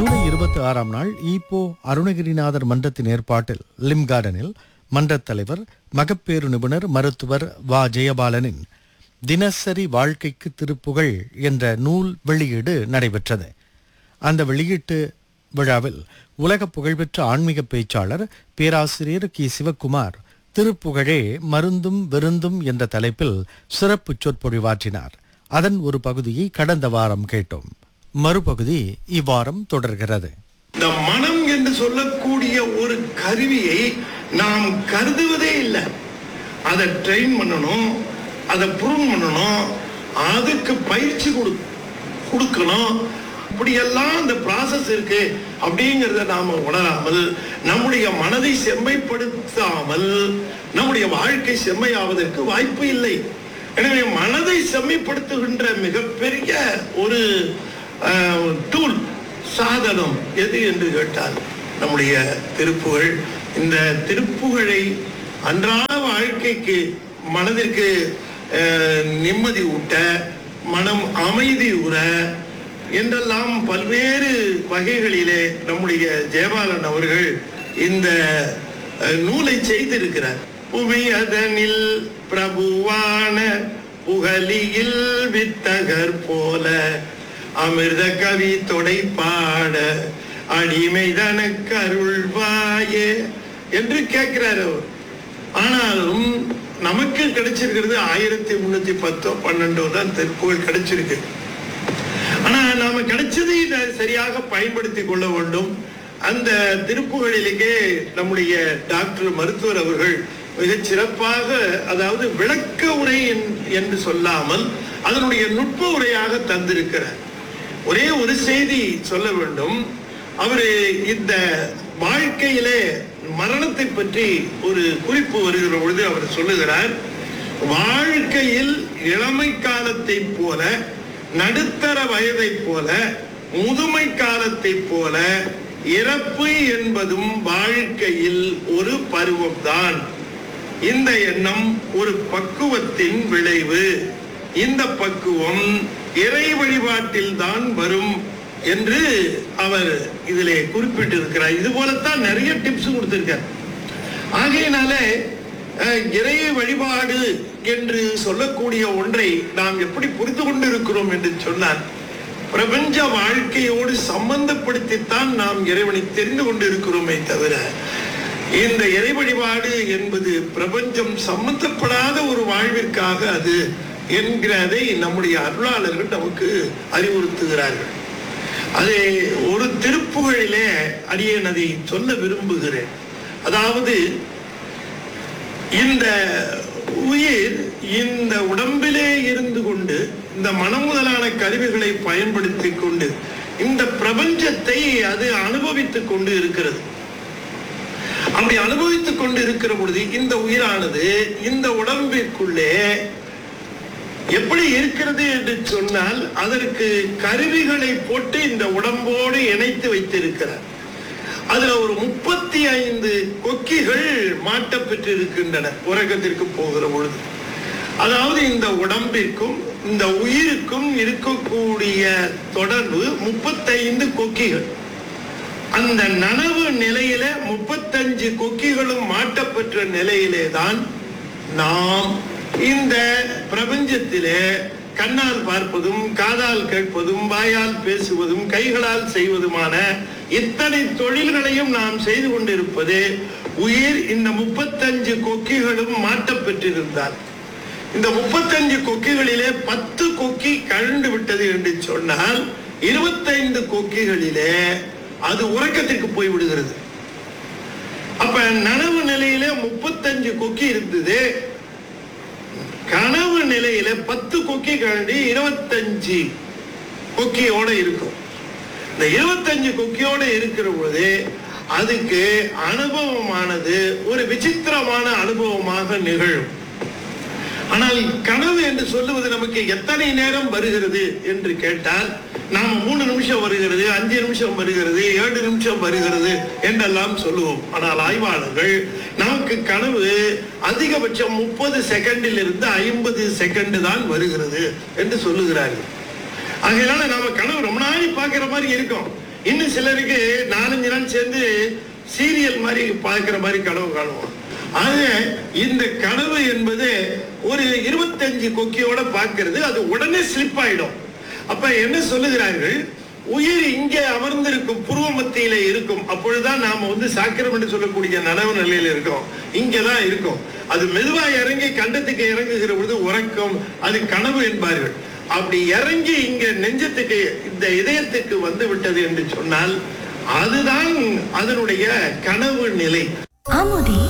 ஜூலை இருபத்தி ஆறாம் நாள் ஈப்போ அருணகிரிநாதர் மன்றத்தின் ஏற்பாட்டில் லிம் கார்டனில் மன்றத் தலைவர் மகப்பேறு நிபுணர் மருத்துவர் வா ஜெயபாலனின் தினசரி வாழ்க்கைக்கு திருப்புகழ் என்ற நூல் வெளியீடு நடைபெற்றது அந்த வெளியீட்டு விழாவில் உலக புகழ்பெற்ற ஆன்மீக பேச்சாளர் பேராசிரியர் கி சிவக்குமார் திருப்புகழே மருந்தும் விருந்தும் என்ற தலைப்பில் சிறப்பு சொற்பொழிவாற்றினார் அதன் ஒரு பகுதியை கடந்த வாரம் கேட்டோம் மறுபகுதி இவ்வாரம் தொடர்கிறது இந்த மனம் என்று சொல்லக்கூடிய ஒரு கருவியை நாம் கருதுவதே இல்லை அதை ட்ரெயின் பண்ணணும் அதை ப்ரூவ் பண்ணணும் அதுக்கு பயிற்சி கொடு கொடுக்கணும் இப்படியெல்லாம் அந்த ப்ராசஸ் இருக்கு அப்படிங்கிறத நாம உணராமல் நம்முடைய மனதை செம்மைப்படுத்தாமல் நம்முடைய வாழ்க்கை செம்மையாவதற்கு வாய்ப்பு இல்லை எனவே மனதை செம்மைப்படுத்துகின்ற மிகப்பெரிய ஒரு டூல் சாதனம் எது என்று கேட்டால் நம்முடைய திருப்புகழ் இந்த திருப்புகழை அன்றாட வாழ்க்கைக்கு மனதிற்கு அஹ், நிம்மதி ஊட்ட மனம் அமைதி உற என்றெல்லாம் பல்வேறு வகைகளிலே நம்முடைய ஜெயபாலன் அவர்கள் இந்த அஹ், நூலை செய்திருக்கிறார் புவியதனில் பிரபுவான புகலியில் வித்தகர் போல அமிர்த கவி தொடை பாட அடிமை தனக்கு அருள்வாயே என்று கேட்கிறார் அவர் ஆனாலும் நமக்கு கிடைச்சிருக்கிறது ஆயிரத்தி முன்னூத்தி பத்தோ பன்னெண்டோ தான் திருப்புகழ் கிடைச்சிருக்கு ஆனா நாம கிடைச்சதை ந- சரியாக பயன்படுத்திக் கொள்ள வேண்டும் அந்த திருப்புகளிலேயே நம்முடைய டாக்டர் மருத்துவர் அவர்கள் மிகச் சிறப்பாக அதாவது விளக்க உரை என்- என்று சொல்லாமல் அதனுடைய நுட்ப உரையாக தந்திருக்கிறார் ஒரே ஒரு செய்தி சொல்ல வேண்டும் அவரு இந்த வாழ்க்கையிலே மரணத்தை பற்றி ஒரு குறிப்பு வருகிற பொழுது அவர் சொல்லுகிறார் வாழ்க்கையில் இளமை காலத்தை போல நடுத்தர வயதை போல முதுமை காலத்தை போல இறப்பு என்பதும் வாழ்க்கையில் ஒரு பருவம்தான் இந்த எண்ணம் ஒரு பக்குவத்தின் விளைவு இந்த பக்குவம் இறை வழிபாட்டில் தான் வரும் என்று அவர் இதிலே குறிப்பிட்டிருக்கிறார் இது போலத்தான் நிறைய டிப்ஸ் கொடுத்திருக்கார் ஆகையினாலே அஹ், இறை வழிபாடு என்று சொல்லக்கூடிய ஒன்றை நாம் எப்படி புரிந்து கொண்டிருக்கிறோம் என்று சொன்னால் பிரபஞ்ச வாழ்க்கையோடு சம்பந்தப்படுத்தித்தான் நாம் இறைவனை தெரிந்து கொண்டிருக்கிறோமே தவிர இந்த இறை வழிபாடு என்பது பிரபஞ்சம் சம்பந்தப்படாத ஒரு வாழ்விற்காக அது என்கிறதை நம்முடைய அருளாளர்கள் நமக்கு அறிவுறுத்துகிறார்கள் அதை ஒரு திருப்புகழிலே அடியேன் அதை சொல்ல விரும்புகிறேன் அதாவது இந்த உயிர் இந்த உடம்பிலே இருந்து கொண்டு இந்த மனம் முதலான கருவிகளை பயன்படுத்தி கொண்டு இந்த பிரபஞ்சத்தை அது அனுபவித்துக் கொண்டு இருக்கிறது அப்படி அனுபவித்துக் கொண்டு இருக்கிற பொழுது இந்த உயிரானது இந்த உடம்பிற்குள்ளே எப்படி இருக்கிறது என்று சொன்னால் அதற்கு கருவிகளை போட்டு இந்த உடம்போடு இணைத்து வைத்திருக்கிறார் அதுல ஒரு முப்பத்தி ஐந்து கொக்கிகள் மாட்டப்பெற்று இருக்கின்றன உறக்கத்திற்கு போகிற பொழுது அதாவது இந்த உடம்பிற்கும் இந்த உயிருக்கும் இருக்கக்கூடிய தொடர்பு முப்பத்தைந்து கொக்கிகள் அந்த நனவு நிலையில முப்பத்தஞ்சு கொக்கிகளும் மாட்டப்பெற்ற நிலையிலே தான் நாம் இந்த பிரபஞ்சத்திலே கண்ணால் பார்ப்பதும் காதால் கேட்பதும் வாயால் பேசுவதும் கைகளால் செய்வதுமான இத்தனை தொழில்களையும் நாம் செய்து கொண்டிருப்பது உயிர் இந்த முப்பத்தஞ்சு கொக்கிகளும் மாட்டப்பெற்றிருந்தார் இந்த முப்பத்தஞ்சு கொக்கிகளிலே பத்து கொக்கி கழண்டு விட்டது என்று சொன்னால் இருபத்தைந்து கொக்கிகளிலே அது உறக்கத்திற்கு போய் விடுகிறது அப்ப நனவு நிலையில முப்பத்தஞ்சு கொக்கி இருந்தது கனவு நிலையில பத்து கொக்கி கழண்டி இருபத்தஞ்சு கொக்கியோட இருக்கும் இந்த இருபத்தஞ்சு கொக்கியோட இருக்கிற பொழுது அதுக்கு அனுபவமானது ஒரு விசித்திரமான அனுபவமாக நிகழும் ஆனால் கனவு என்று சொல்லுவது நமக்கு எத்தனை நேரம் வருகிறது என்று கேட்டால் நாம் மூணு நிமிஷம் வருகிறது அஞ்சு நிமிஷம் வருகிறது ஏழு நிமிஷம் வருகிறது என்றெல்லாம் சொல்லுவோம் ஆனால் ஆய்வாளர்கள் நமக்கு கனவு அதிகபட்சம் முப்பது செகண்டில் இருந்து ஐம்பது செகண்ட் தான் வருகிறது என்று சொல்லுகிறார்கள் ஆகையினால நாம கனவு ரொம்ப நாளை பார்க்கிற மாதிரி இருக்கும் இன்னும் சிலருக்கு நாலஞ்சு நாள் சேர்ந்து சீரியல் மாதிரி பார்க்கிற மாதிரி கனவு காணுவோம் ஆக இந்த கனவு என்பது ஒரு இருபத்தஞ்சு கொக்கியோட பார்க்கிறது அது உடனே ஸ்லிப் ஆயிடும் அப்ப என்ன சொல்லுகிறார்கள் உயிர் இங்கே அமர்ந்திருக்கும் புருவ மத்தியில இருக்கும் அப்பொழுதுதான் நாம வந்து சாக்கிரம் என்று சொல்லக்கூடிய நனவு நிலையில இருக்கோம் இங்கதான் இருக்கும் அது மெதுவா இறங்கி கண்டத்துக்கு இறங்குகிற பொழுது உறக்கம் அது கனவு என்பார்கள் அப்படி இறங்கி இங்க நெஞ்சத்துக்கு இந்த இதயத்துக்கு வந்து விட்டது என்று சொன்னால் அதுதான் அதனுடைய கனவு நிலை அமுதே